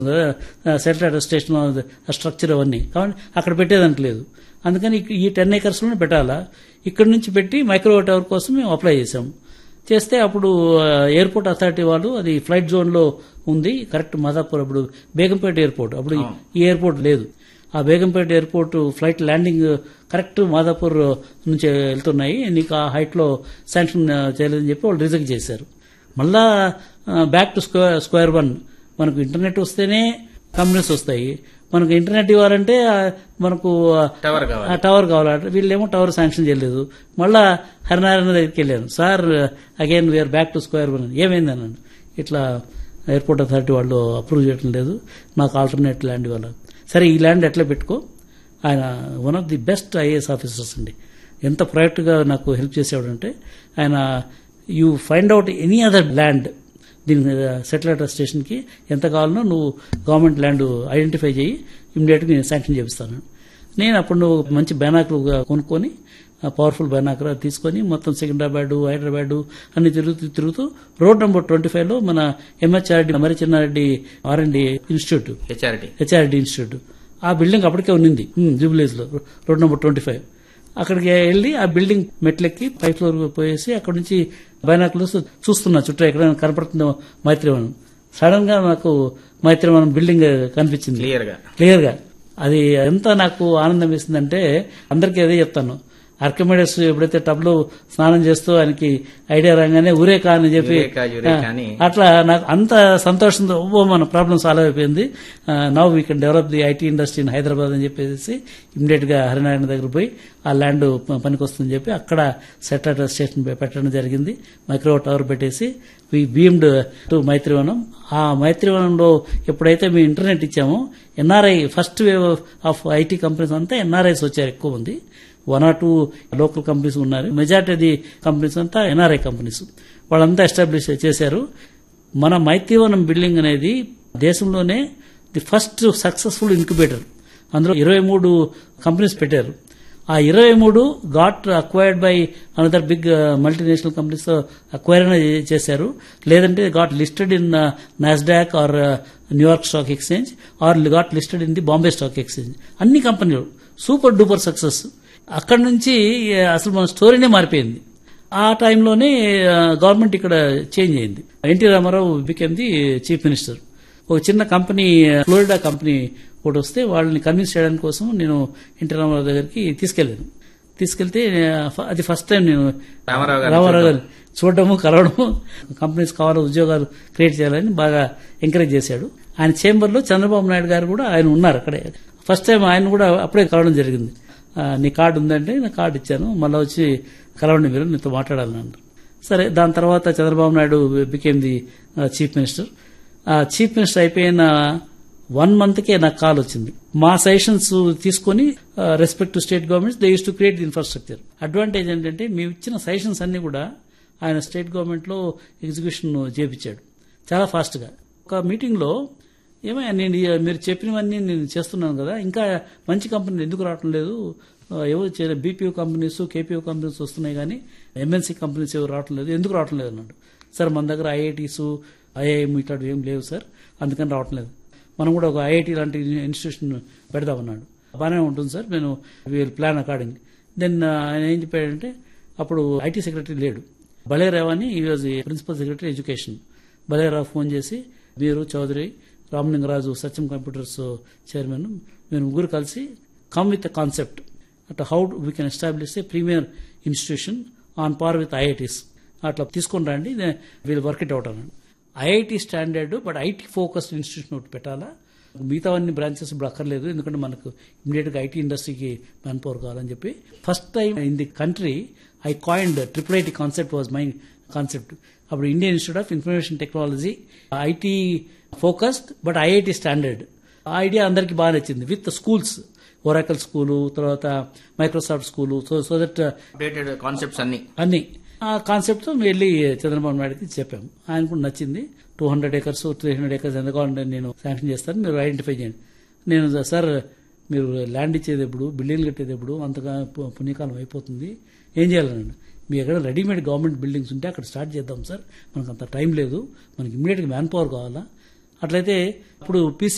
Settle station structure అవన్నీ కాబట్టి అక్కడ పెట్టేదానికి లేదు అందుకని ఇక- ఈ టెన్ ఏకర్స్లోనే పెట్టాలా ఇక్కడ నుంచి పెట్టి మైక్రో టవర్ కోసం మేము అప్లై చేసాం చేస్తే అప్పుడు ఆ, ఎయిర్పోర్ట్ అథారిటీ వాళ్ళు అది ఫ్లైట్ జోన్ లో ఉంది కరెక్ట్ మాదాపూర్ అప్పుడు బేగంపేట ఎయిర్పోర్ట్ అప్పుడు ఈ- ఈ ఎయిర్పోర్ట్ లేదు ఆ Begumpet airport flight landing correct Madhapur నుంచి వెళ్తున్నాయి నీకు ఆ హైట్ లో శాంక్షన్ చేయలేదని చెప్పి వాళ్ళు రిజెక్ట్ చేశారు మళ్ళా back to square square one మనకు ఇంటర్నెట్ వస్తేనే కంపెనీస్ వస్తాయి మనకు ఇంటర్నెట్ ఇవ్వాలంటే ఆ, మనకు ఆ, టవర్ కావాలి ఆ టవర్ కావాలంటే వీళ్ళేమో టవర్ శాంక్షన్ చేయలేదు మళ్ళా హరినారాయణ దగ్గరికి వెళ్ళాను sir again we're back to square one ఏమైంది అన్నాను ఇట్లా ఎయిర్పోర్ట్ అథారిటీ వాళ్ళు అప్రూవ్ చేయడం లేదు నాకు ఆల్టర్నేట్ ల్యాండ్ ఇవ్వాలి సరే ఈ ల్యాండ్ ఎట్లా పెట్టుకో ఆయన one of the best IAS officers అండి ఎంత ప్రాజెక్టుగా నాకు హెల్ప్ చేసేవాడంటే ఆయన you find out any other land దీని మీద సెటిలైట్ స్టేషన్కి ఎంత కావాలనో నువ్వు గవర్నమెంట్ ల్యాండ్ ఐడెంటిఫై చేయి ఇమ్మీడియట్గా నేను శాంక్షన్ చేపిస్తాను నేను అప్పుడు నువ్వు మంచి బైనాకులు కొనుక్కొని పవర్ఫుల్ బైనాకులు తీసుకొని మొత్తం సికింద్రాబాద్ హైదరాబాద్ అన్ని తిరుగుతూ తిరుగుతూ రోడ్ నెంబర్ ట్వంటీ ఫైవ్ లో మన ఎంహెచ్ఆర్డి మరి Chinna Reddy R and institute HRT HRD institute ఆ బిల్డింగ్ అప్పటికే ఉన్నింది జూబిలీస్ లో రోడ్ నెంబర్ ట్వంటీ ఫైవ్ అక్కడికి వెళ్ళి ఆ బిల్డింగ్ మెట్లెక్కి పై ఫ్లోర్ పోయేసి అక్కడ నుంచి బైనాకులర్స్ చూస్తున్నా చుట్టూ ఎక్కడైనా కనపడుతుందో మైత్రివనం సడన్ గా నాకు మైత్రివనం బిల్డింగ్ కనిపించింది క్లియర్ గా క్లియర్ గా అది ఎంత నాకు ఆనందం వేసిందంటే అందరికీ అదే చెప్తాను ఆర్కిమెడస్ ఎప్పుడైతే టబ్ లో స్నానం చేస్తూ ఆయనకి ఐడియా రాగానే ఊరేకా అని చెప్పి యురేకా, యురేకా అని. ఆ, అట్లా నాకు అంత సంతోషంతో ఓ మన ప్రాబ్లం సాల్వ్ అయిపోయింది now we can develop the IT industry in Hyderabad అని చెప్పేసి ఇమ్మీడియట్ గా హరినారాయణ దగ్గర పోయి ఆ ల్యాండ్ పనికొస్తుందని చెప్పి అక్కడ సెటిలైట్ స్టేషన్ పెట్టడం జరిగింది మైక్రో టవర్ పెట్టేసి వి బీమ్డ్ టు మైత్రివనం ఆ మైత్రివనంలో ఎప్పుడైతే మేము ఇంటర్నెట్ ఇచ్చామో NRI first wave of IT companies అంతా ఎన్ఆర్ఐస్ వచ్చారు ఎక్కువ ఉంది one or two local companies ఉన్నారు మెజార్టీ ది కంపెనీస్ అంతా ఎన్ఆర్ఐ కంపెనీస్ వాళ్ళంతా ఎస్టాబ్లిష్ చేశారు మన మైత్రివనం బిల్డింగ్ అనేది దేశంలోనే ది ఫస్ట్ సక్సెస్ఫుల్ ఇంక్యుబేటర్ అందులో ఇరవై మూడు కంపెనీస్ పెట్టారు ఆ ఇరవై మూడు got acquired by another big multinational companies acquire చేశారు లేదంటే got listed in Nasdaq or New York stock exchange or got listed in the Bombay stock exchange అన్ని కంపెనీలు సూపర్ డూపర్ సక్సెస్ అక్కడి నుంచి ఆ, అసలు మన స్టోరీనే మారిపోయింది ఆ టైంలోనే గవర్నమెంట్ ఇక్కడ చేంజ్ అయింది NT Rama Rao became the chief minister ఒక చిన్న కంపెనీ ఫ్లోరిడా కంపెనీ ఒకటి వస్తే వాళ్ళని కన్విన్స్ చేయడానికి కోసం నేను ఎన్టీ రామారావు దగ్గరికి తీసుకెళ్లాను తీసుకెళ్తే ఆ, ఫ- అది ఫస్ట్ టైం నేను రామారావు గారిని రామారావు గారు చూడడము కలవడము కంపెనీస్ కావాలి ఉద్యోగాలు క్రియేట్ చేయాలని బాగా ఎంకరేజ్ చేశాడు ఆయన చేంబర్ లో చంద్రబాబు నాయుడు గారు కూడా ఆయన ఉన్నారు అక్కడే ఫస్ట్ టైం ఆయన కూడా అప్పుడే కలవడం జరిగింది ఆ, నీ కార్డు ఉందంటే నా కార్డు ఇచ్చాను మళ్ళీ వచ్చి కలవండి మీరు నీతో మాట్లాడాలని అన్నారు సరే దాని తర్వాత Chandrababu Naidu became the chief minister ఆ చీఫ్ మినిస్టర్ అయిపోయిన వన్ మంత్ కే నాకు కాల్ వచ్చింది మా సజెషన్స్ తీసుకొని respect to state governments they use to create the infrastructure advantage ఏంటంటే మేము ఇచ్చిన సజెషన్స్ అన్ని కూడా ఆయన స్టేట్ గవర్నమెంట్ లో ఎగ్జిక్యూషన్ చేపించాడు చాలా ఫాస్ట్ గా ఒక మీటింగ్ లో ఏమయ్యా నేను ఈ- మీరు చెప్పినవన్నీ నేను చేస్తున్నాను కదా ఇంకా మంచి కంపెనీలు ఎందుకు రావటం లేదు ఆ, ఎవరు బీపీఓ కంపెనీస్ కేపీఓ కంపెనీస్ వస్తున్నాయి కానీ ఎంఎన్సీ కంపెనీస్ ఎవరు రావటం లేదు ఎందుకు రావటం లేదు అన్నాడు సార్ మన దగ్గర ఐఐటీస్ ఐఐఎం ఇట్లాంటివి ఏం లేవు సార్ అందుకని రావటం లేదు మనం కూడా ఒక ఐఐటి లాంటి ఇన్స్టిట్యూషన్ పెడదామన్నాడు బాగానే ఉంటుంది సార్ నేను వీల్ ప్లాన్ అకార్డింగ్ దెన్ ఆయన ఏం చెప్పాడంటే అప్పుడు ఐటీ సెక్రటరీ లేడు బలేరావు అని ఈ was principal secretary education Balerao phone చేసి మీరు చౌదరి రామలింగరాజు సత్యం కంప్యూటర్స్ చైర్మన్ మేము ముగ్గురు కలిసి come with concept at how we can establish a premier institution on par with IITs అట్లా తీసుకొని రండి వీళ్ళు వర్క్ ఇట్ అవుట్ అన్నాడు IIT standard but IT focused institution ఒకటి పెట్టాలా మిగతావన్నీ బ్రాంచెస్ ఇప్పుడు అక్కర్లేదు ఎందుకంటే మనకు ఇమీడియట్ గా ఐటీ ఇండస్ట్రీకి మ్యాన్ పవర్ కావాలని చెప్పి first time in the country I coined triple IT concept was my concept అప్పుడు Indian institute of information technology IT focused but IIT standard ఆ ఐడియా అందరికి బాగా నచ్చింది విత్ స్కూల్స్ ఒరాకల్ స్కూలు తర్వాత Microsoft school so so that updated concepts అన్ని అన్ని ఆ concept వెళ్ళి చంద్రబాబు నాయుడుకి చెప్పాము ఆయన కూడా నచ్చింది two hundred acres three hundred acres ఎంత కావాలంటే నేను శాంక్షన్ చేస్తాను మీరు ఐడెంటిఫై చేయండి నేను సార్ మీరు ల్యాండ్ ఇచ్చేది ఎప్పుడు బిల్డింగ్లు కట్టేది ఎప్పుడు అంతగా పు- పుణ్యకాలం అయిపోతుంది ఏం చేయాలనండి మీ ఎక్కడ రెడీమేడ్ గవర్నమెంట్ బిల్డింగ్స్ ఉంటే అక్కడ స్టార్ట్ చేద్దాం సార్ మనకు అంత టైం లేదు మనకి ఇమ్మీడియట్గా మ్యాన్ పవర్ కావాలా అట్లయితే ఇప్పుడు పీసీ